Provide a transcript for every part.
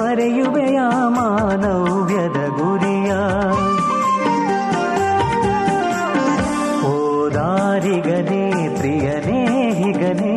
ಮರೆಯುವೆಯ ಮಾನವ್ಯದ ಗುರಿಯ ಓ ದಾರಿಗನೇ ಪ್ರಿಯನೇ ಹಿಗನೇ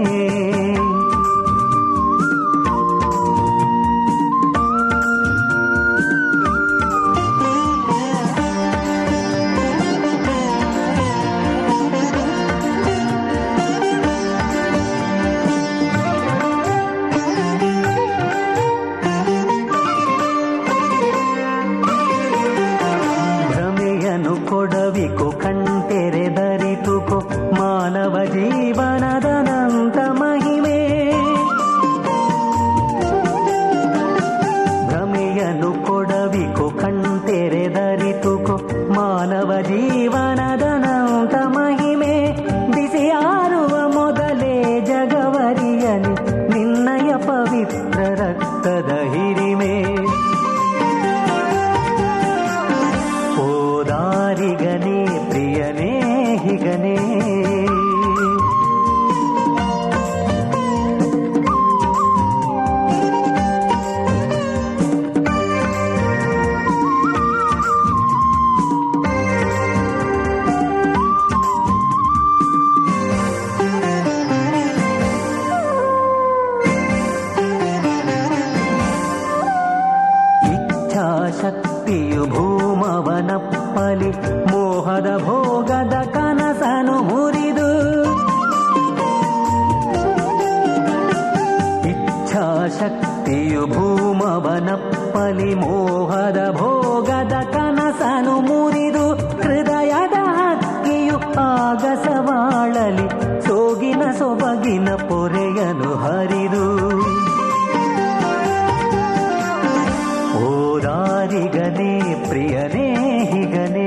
ಭ್ರಮೆಯನು ಕೊಡವಿಕೊ ಕಣ್ತೆರೆದರಿತುಕೊ ಮಾನವ ಜೀವನದನಂತ ಮಹಿಮೆ ಭ್ರಮೆಯನು ಕೊಡವಿಕೊ ಕಣ್ತೆರೆದರಿತುಕೊ ಮಾನವ ಜೀವನದನಂತ ಮಹಿಮೆ ಬಿಸಿಯಾರುವ ಮೊದಲೇ ಜಗವರಿಯಲಿ ನಿನ್ನಯ ಪವಿತ್ರ ರಕ್ತದ ಹಿರಿಮೆ ಓ ದಾರಿಗನೇ ಪ್ರಿಯನೇ ಹಿಗನೇ ಇಚ್ಛಾಶಕ್ತಿಯು ಭೂಮವನಪ್ಪಲಿ ಮೋಹದ ಭೋಗದ ಕನಸನು ಮುರಿದು ಇಚ್ಛಾಶಕ್ತಿಯು ಭೂಮವನಪ್ಪಲಿ ಮೋಹದ ಭೋಗದ ಕನಸನು ಮುರಿದು ಹೃದಯದ ಹಕ್ಕಿಯು ಆಗಸವಾಳಲಿ ಸೋಗಿನ ಸೊಬಗಿನ ಪೊರೆಯನು ಹರಿದು ಓ ದಾರಿಗನೇ ಪ್ರಿಯನೇ ಹಿಗನೇ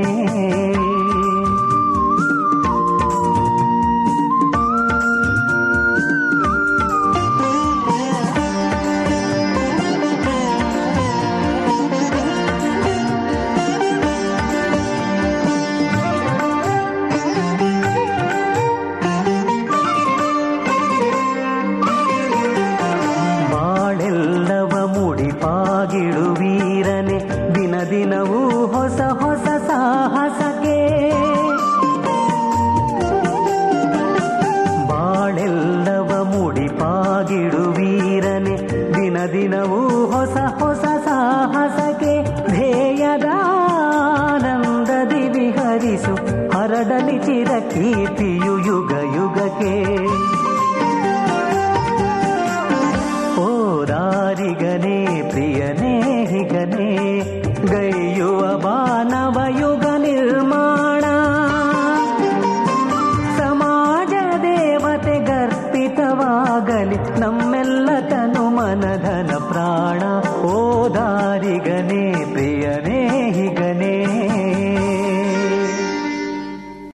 ಬಾಳೆಲ್ಲವ ಮುಡಿಪಾಗಿಡುವೀರನೆ ದಿನ ದಿನವೂ ಹೊಸ ಹೊಸ ಸಾಹಸಕ್ಕೆ ಬಾಳೆಲ್ಲವ ಮುಡಿಪಾಗಿಡುವೀರನೆ ದಿನ ದಿನವೂ ಹೊಸ ಹೊಸ ಸಾಹಸಕ್ಕೆ ಧ್ಯೇಯದ ಆನಂದದಿ ವಿಹರಿಸು ಹರಡಲಿ ಚಿರಕೀರ್ತಿಯು ಯುಗ ಯುಗಕ್ಕೆ ಓ ದಾರಿಗನೇ ಪ್ರಿಯನೇ ಹಿಗನೇ ಗೈಯುವ ಮಾನವ ಯುಗ ನಿರ್ಮಾಣ ಸಮಾಜ ದೇವತೆ ಗರ್ಪಿತವಾಗಲಿ ನಮ್ಮೆಲ್ಲ ತನು ಮನಧನ